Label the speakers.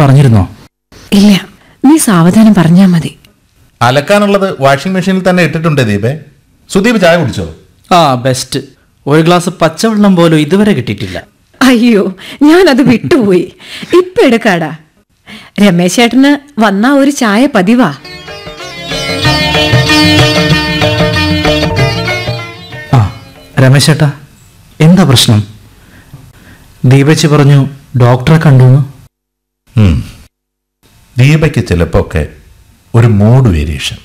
Speaker 1: പറഞ്ഞിരുന്നോ
Speaker 2: ഇല്ല നീ സാവധാനം പറഞ്ഞാ മതി
Speaker 3: അലക്കാനുള്ളത് വാഷിംഗ് മെഷീനിൽ തന്നെ ഇട്ടിട്ടുണ്ട് ദീപേ സുദീപ് ചായ കുടിച്ചോ
Speaker 1: ആ ബെസ്റ്റ് ഒരു ഗ്ലാസ് പച്ചവെള്ളം പോലും ഇതുവരെ കിട്ടിയിട്ടില്ല
Speaker 2: അയ്യോ ഞാനത് വിട്ടുപോയി ഇപ്പൊ എടുക്കാടാ രമേശ് ചേട്ടന് വന്നാ ഒരു ചായ പതിവാ
Speaker 1: ആ രമേശ് ചേട്ടാ എന്താ പ്രശ്നം ദീപച്ചി പറഞ്ഞു ഡോക്ടറെ കണ്ടു
Speaker 3: ഉം. ദീപയ്ക്ക് ചിലപ്പോ ഒക്കെ ഒരു മൂഡ് വേരിയേഷൻ